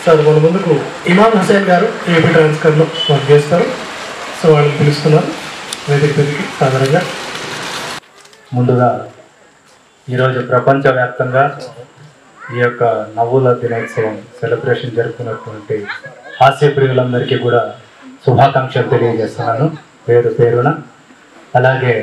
sir మన ముందుకు ఇమామ్ హుసేన్ గారు ఏపీ ట్రాన్స్కర్లో వర్క్ చేస్తారు సో వాళ్ళని పిలుస్తున్నారు వేదిక మీదకి సాధారణంగా ముందుగా ఈరోజు ప్రపంచవ్యాప్తంగా ఈ యొక్క నవ్వుల దినోత్సవం సెలబ్రేషన్ జరుపుకున్నటువంటి హాస్య ప్రియులందరికీ కూడా శుభాకాంక్షలు తెలియజేస్తున్నాను పేరు పేరున అలాగే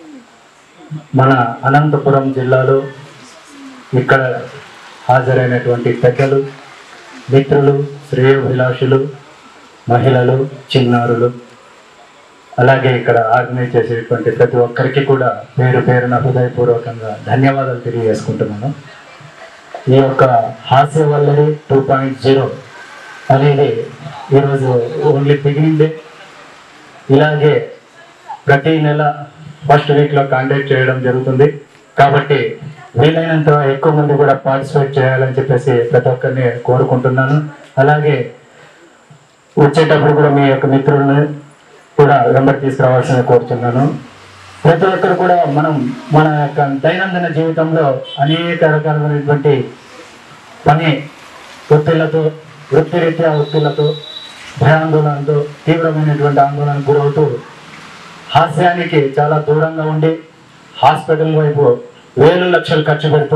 మన అనంతపురం జిల్లాలో ఇక్కడ హాజరైనటువంటి పెద్దలు మిత్రులు శ్రేయోభిలాషులు మహిళలు చిన్నారులు అలాగే ఇక్కడ ఆర్గనైజ్ చేసేటువంటి ప్రతి ఒక్కరికి కూడా పేరు పేరున హృదయపూర్వకంగా ధన్యవాదాలు తెలియజేసుకుంటున్నాను ఈ యొక్క హాస్య వల్లరి టూ పాయింట్ జీరో అనేది ఈరోజు ఓన్లీ బిగినింగ్ డే ఇలాగే ప్రతి నెల ఫస్ట్ వీక్లో కాంటాక్ట్ చేయడం జరుగుతుంది కాబట్టి వీలైనంత ఎక్కువ మంది కూడా పార్టిసిపేట్ చేయాలని చెప్పేసి ప్రతి ఒక్కరిని కోరుకుంటున్నాను అలాగే వచ్చేటప్పుడు కూడా మీ యొక్క మిత్రులను కూడా వెంబడి తీసుకురావాల్సింది కోరుతున్నాను ప్రతి ఒక్కరు కూడా మనం మన యొక్క దైనందిన జీవితంలో అనేక రకాలైనటువంటి పని ఒత్తిళ్లతో వృత్తిరీత్యా ఒత్తిళ్లతో భయాందోళనతో తీవ్రమైనటువంటి ఆందోళనకు గురవుతూ హాస్యానికి చాలా దూరంగా ఉండి హాస్పిటల్ వైపు వేలు లక్షలు ఖర్చు పెడుతూ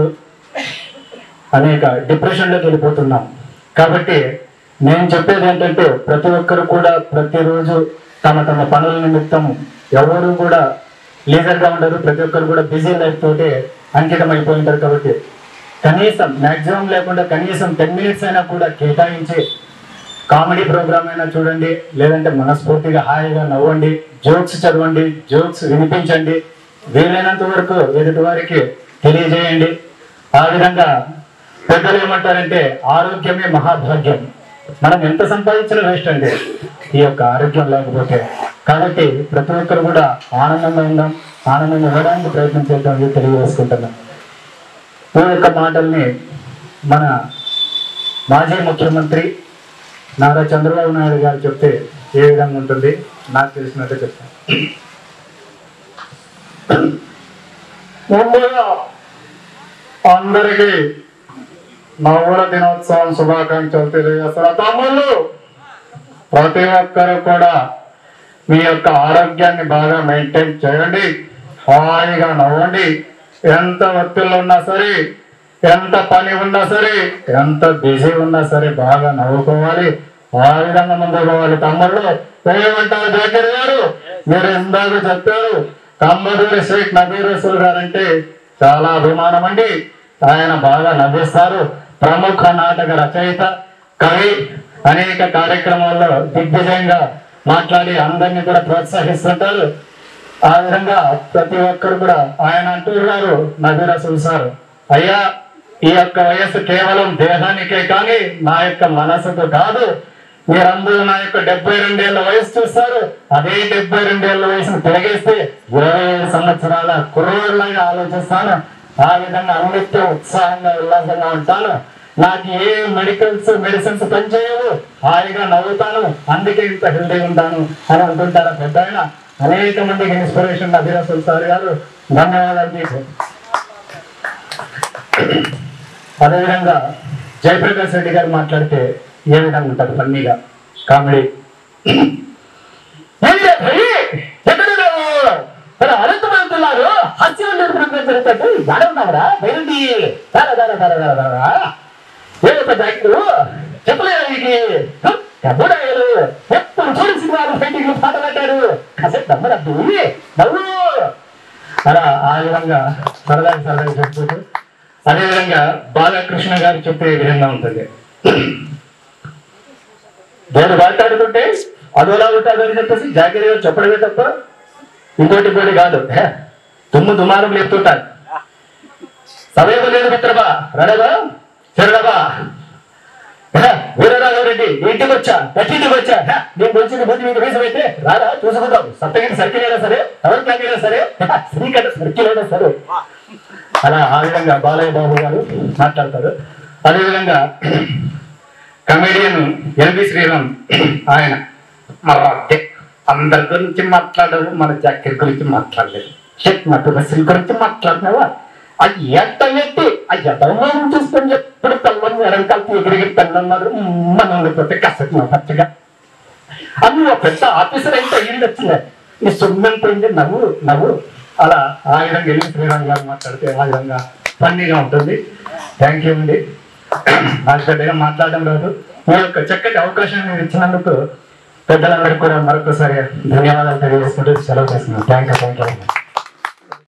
అనేక డిప్రెషన్లోకి వెళ్ళిపోతున్నాం కాబట్టి నేను చెప్పేది ఏంటంటే ప్రతి ఒక్కరు కూడా ప్రతిరోజు తమ తమ పనుల నిమిత్తం ఎవరు కూడా లీజర్గా ఉండరు ప్రతి ఒక్కరు కూడా బిజీ లైఫ్ తోటి అంకితం అయిపోయి ఉంటారు కాబట్టి కనీసం మ్యాక్సిమం లేకుండా కనీసం టెన్ మినిట్స్ అయినా కూడా కేటాయించి కామెడీ ప్రోగ్రామ్ అయినా చూడండి లేదంటే మనస్ఫూర్తిగా హాయిగా నవ్వండి జోక్స్ చదవండి జోక్స్ వినిపించండి వీలైనంత వరకు ఎదుటి వారికి తెలియజేయండి ఆ విధంగా పెద్దలు ఏమంటారంటే ఆరోగ్యమే మహాభాగ్యం మనం ఎంత సంపాదించినా వేస్ట్ అండి ఈ యొక్క ఆరోగ్యం లేకపోతే కాబట్టి ప్రతి ఒక్కరు కూడా ఆనందంగా ఉందాం ఆనందంగా ఇవ్వడానికి ప్రయత్నం చేద్దాం అని తెలియజేసుకుంటున్నాం ఈ యొక్క మాటల్ని మన మాజీ ముఖ్యమంత్రి నారా చంద్రబాబు నాయుడు గారు చెప్తే ఏ విధంగా ఉంటుంది నాకు తెలిసినట్టే చెప్తాను ముందుగా అందరికీ నవ్వుల దినోత్సవం శుభాకాంక్షలు తెలియజేస్తున్నా తమ్ముళ్ళు ప్రతి ఒక్కరు కూడా మీ యొక్క ఆరోగ్యాన్ని బాగా మెయింటైన్ చేయండి హాయిగా నవ్వండి ఎంత ఒత్తిళ్ళు ఉన్నా సరే ఎంత పని ఉన్నా సరే ఎంత బిజీ ఉన్నా సరే బాగా నవ్వుకోవాలి ఆ విధంగా ముందుకు పోవాలి తమ్ముళ్ళు ఏమంటారు జగన్ గారు మీరు ఇందాక చెప్పారు కమ్మదూరి షేక్ నబీర్ రసూల్ గారు అంటే చాలా అభిమానం అండి ఆయన బాగా నవ్విస్తారు ప్రముఖ నాటక రచయిత కవి అనేక కార్యక్రమాల్లో దిగ్విజయంగా మాట్లాడి అందరినీ కూడా ప్రోత్సహిస్తుంటారు ఆ విధంగా ప్రతి ఒక్కరు కూడా ఆయన అంటున్నారు నబీర్ రసూల్ సార్ అయ్యా ఈ యొక్క వయస్సు కేవలం దేహానికే కానీ నా యొక్క మనసుకు కాదు మీరందరూ నా యొక్క డెబ్బై రెండేళ్ల వయసు చూస్తారు అదే డెబ్బై రెండేళ్ల వయసును తిరిగేస్తే ఇరవై ఐదు సంవత్సరాల కుర్రోళ్ళగా ఆలోచిస్తాను ఆ విధంగా అన్నిత్యం ఉత్సాహంగా ఉల్లాసంగా ఉంటాను నాకు ఏ మెడికల్స్ మెడిసిన్స్ పనిచేయవు హాయిగా నవ్వుతాను అందుకే ఇంత హెల్దీ ఉంటాను అని అంటుంటారు పెద్ద ఆయన అనేక మందికి ఇన్స్పిరేషన్ అభిరసుల్ సార్ గారు ధన్యవాదాలు మీకు అదేవిధంగా జయప్రకాష్ రెడ్డి గారు మాట్లాడితే ఏ విధంగా ఉంటుంది ఫన్నీగా కామెడీ అనంతమంతున్నారు హాస్యం జరుగుతున్నట్టు ఉన్నారా బయలుండి దారా దారా దారా దారా దారా ఏ పెద్ద యాక్టరు చెప్పలేదు నీకు డబ్బుడాయలు ఎప్పుడు చూడు సినిమాలు ఫైటింగ్ పాట పెట్టారు కాసేపు దమ్మడద్దు నవ్వు అలా ఆ విధంగా సరదాగా సరదాగా చెప్పుకుంటూ అదేవిధంగా బాలకృష్ణ గారు చెప్పే విధంగా ఉంటుంది నేను మాట్లాడుతుంటే అదోలా ఉంటుంది అని చెప్పేసి జాగ్రత్త గారు చెప్పడమే తప్ప ఇంకోటి ఇంకోటి కాదు హే, తుమ్ము దుమారం లేపుతుంటారు సమయం లేదు మిత్రమా రడబా చెరడబా వీరరాఘవరెడ్డి నీ ఇంటికి వచ్చా ఇంటికి వచ్చా హే, నేను వచ్చింది బుద్ధి మీద వేసి అయితే రారా చూసుకుందాం సప్తగిరి సర్కిల్ అయినా సరే ఎవరి ప్లాన్ అయినా సరే శ్రీకట సర్కిల్ అయినా సరే అలా ఆ విధంగా బాలయ్య బాబు గారు మాట్లాడతారు అదేవిధంగా కమెడియన్ ఎల్బి శ్రీరామ్ ఆయన మరొకే అందరి గురించి మాట్లాడరు మన జాకెట్ గురించి మాట్లాడలేదు షెట్ మటు బస్సుల గురించి మాట్లాడినావా అది ఎట్ట ఎట్టి ఆ ఎదవం చూసుకొని ఎప్పుడు పిల్లలు ఎడంకాలకి ఎగిరిగి పిల్లలు మాత్రం మన ఉండిపోతే కసకి పచ్చగా అది ఒక పెద్ద ఆఫీసర్ అయితే అయ్యింది వచ్చింది నీ సొమ్మెంత పోయింది నవ్వు నవ్వు అలా ఆ విధంగా వెళ్ళి శ్రీరామ్ గారు మాట్లాడితే ఆ విధంగా ఫన్నీగా ఉంటుంది థ్యాంక్ యూ అండి నాకు పెద్దగా మాట్లాడడం రాదు మీ యొక్క చక్కటి అవకాశం మీరు ఇచ్చినందుకు పెద్దలందరికీ కూడా మరొకసారి ధన్యవాదాలు తెలియజేసుకుంటూ సెలవు చేస్తున్నాను థ్యాంక్ యూ థ్యాంక్ యూ